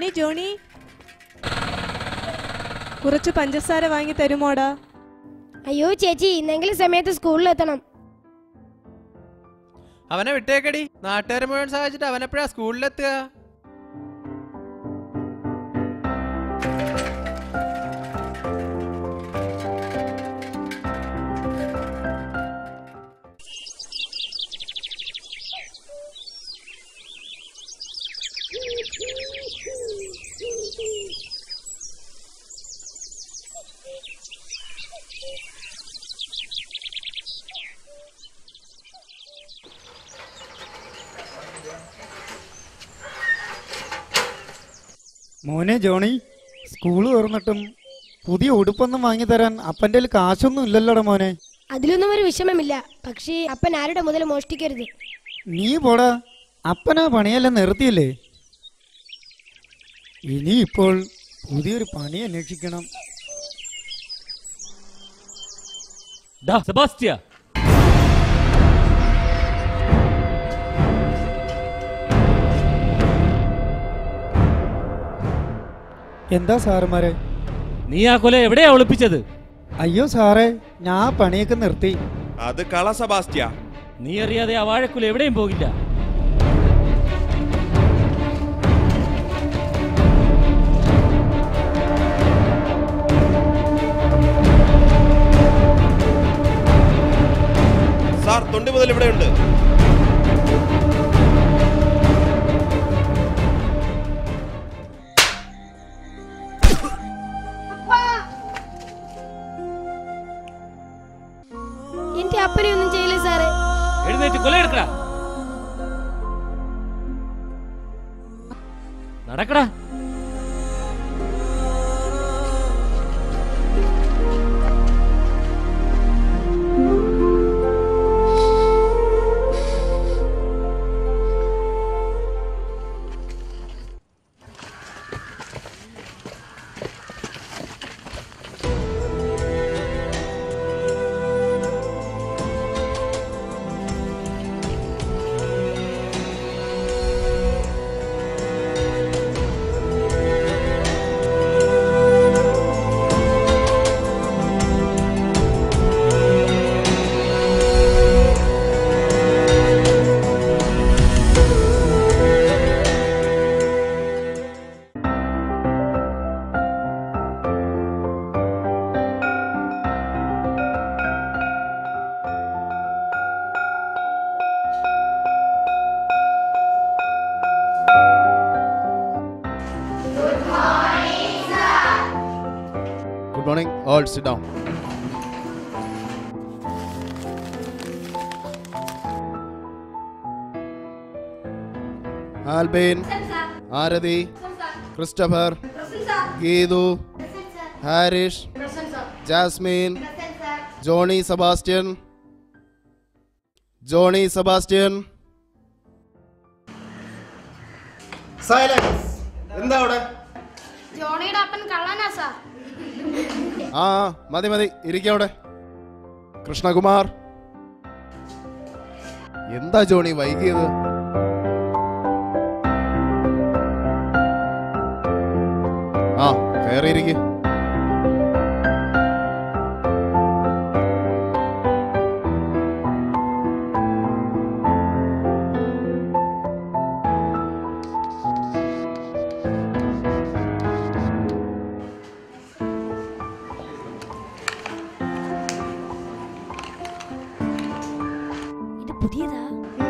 മോനെ ജോണി കുറച്ച് പഞ്ചസാര വാങ്ങി തരുമോടാ അയ്യോ ചേച്ചി ഇന്നെങ്കിലും സമയത്ത് സ്കൂളിൽ എത്തണം അവനെ വിട്ടേക്കടി നാട്ടുകാരെ മുഴുവൻ സഹായിച്ചിട്ട് അവനെപ്പോഴാ സ്കൂളിലെത്തുക മോനെ ജോണി സ്കൂൾ തുറന്നിട്ടും പുതിയ ഉടുപ്പൊന്നും വാങ്ങി തരാൻ അപ്പൻ്റെ കയ്യിൽ കാശൊന്നും ഇല്ലല്ലോടാ മോനെ അതിലൊന്നും ഒരു വിഷമമില്ല പക്ഷേ അപ്പൻ ആരുടെ മുതൽ മോഷ്ടിക്കരുത് നീ പോടാ അപ്പനാ പണിയെല്ലാം നിർത്തിയില്ലേ ഇനി ഇപ്പോൾ പുതിയൊരു പണി അന്വേഷിക്കണം ഡാ സെബാസ്റ്റ്യ എന്താ സാറുമാരെ നീ ആ കൊല എവിടെയാ ഒളിപ്പിച്ചത് അയ്യോ സാറേ ഞാൻ ആ പണിയൊക്കെ നിർത്തി അത് കള സബാസ്റ്റ്യ നീ അറിയാതെ ആ വാഴക്കുല എവിടെയും പോകില്ല സാർ തൊണ്ടി മുതൽ ഇവിടെയുണ്ട് എന്റെ അപ്പനെ ഒന്നും ചെയ്യില്ല സാറേ എഴുന്നേറ്റ് കൊലയെടുക്കടാ നടക്കടാ Good morning. All sit down. Albin Aarathi Christopher Geethu Harish Jasmine Johnny Sebastian Johnny Sebastian silence എന്താ അവിടെ ജോണിയുടെ അപ്പൻ കള്ളനാ സാർ ആ ആ, മതി മതി ഇരിക്കവിടെ കൃഷ്ണകുമാർ എന്താ ജോണി വൈകിയത് ആ കയറിയിരിക്കെ ഇത് പുതിയതാ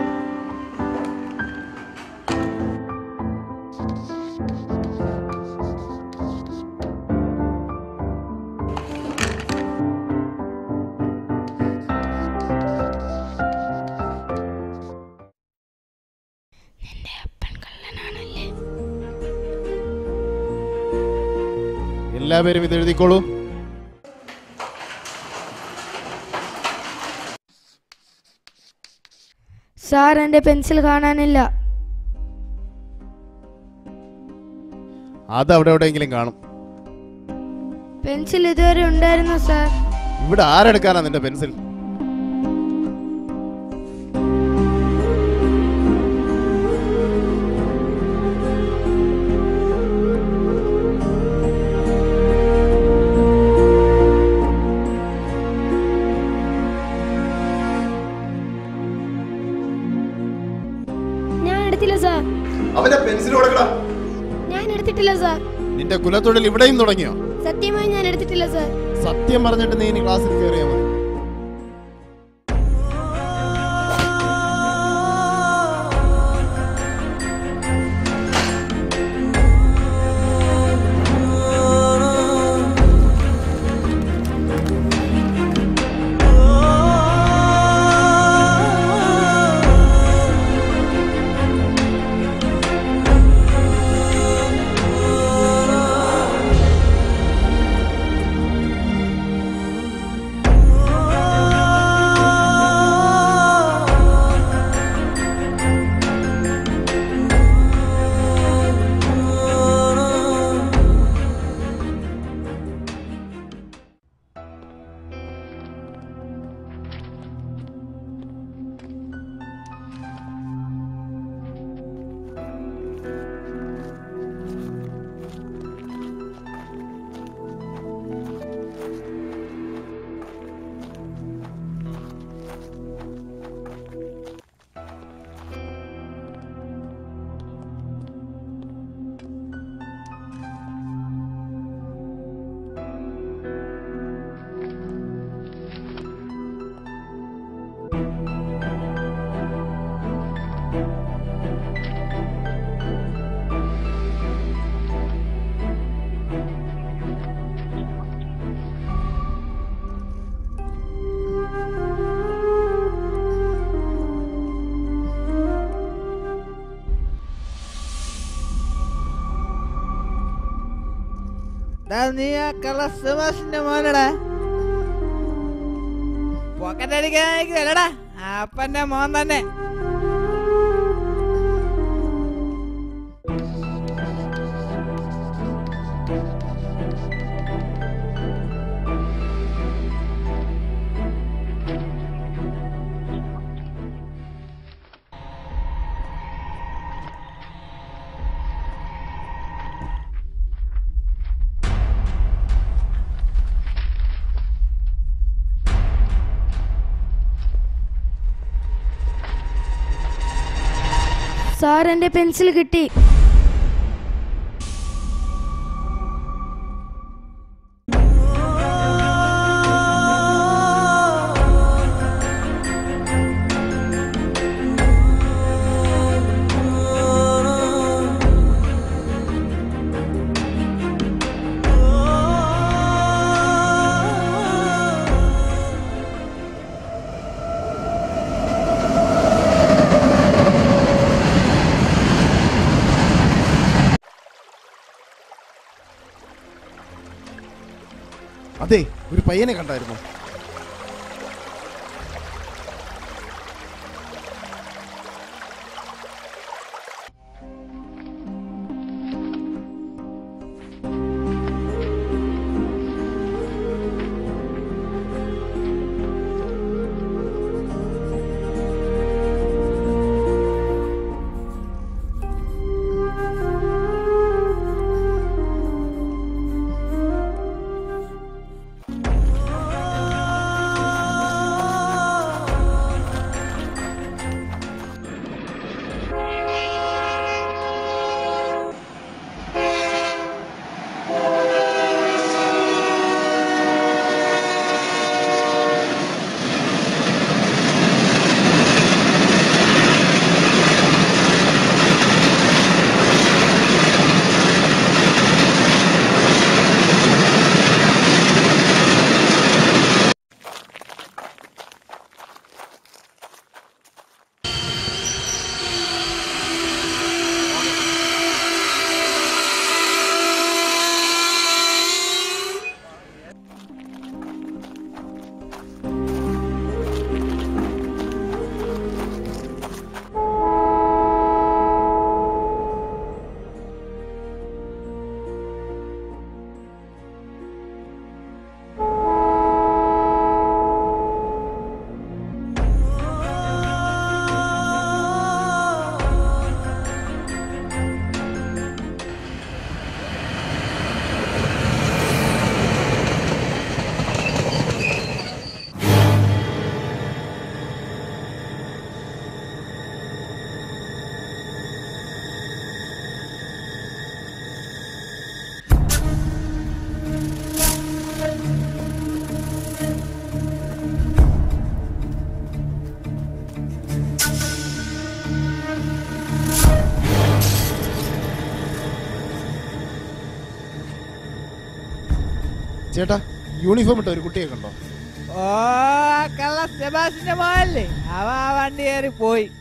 എല്ലാവരും ഇത് എഴുതിക്കോളൂ സാർ എന്റെ പെൻസിൽ കാണാനില്ല അത് അവിടെ എവിടെയെങ്കിലും കാണും പെൻസിൽ ഇതുവരെ ഉണ്ടായിരുന്നു സാർ ഇവിടെ ആരെടുക്കാനാ നിന്റെ പെൻസിൽ നിന്റെ കുലത്തൊഴിൽ ഇവിടെയും തുടങ്ങിയോ സത്യമായി ഞാൻ എടുത്തിട്ടില്ല സാർ സത്യം പറഞ്ഞിട്ട് നീ ഇനി ക്ലാസ്സിൽ കയറിയാ മതി നീ ആ കള്ള സുഭാഷിന്റെ മോനടാ പോക്കറ്റടിക്കാനല്ലടാ അപ്പന്റെ മോൻ തന്നെ സാർ എന്റെ പെൻസിൽ കിട്ടി അതെ ഒരു പയ്യനെ കണ്ടായിരുന്നു ചേട്ടാ യൂണിഫോം ഇട്ട ഒരു കുട്ടിയെ കണ്ടോ ഓ കള്ള സെബാസിന്റെ മോനല്ലേ അവ ആ വണ്ടി കയറി പോയി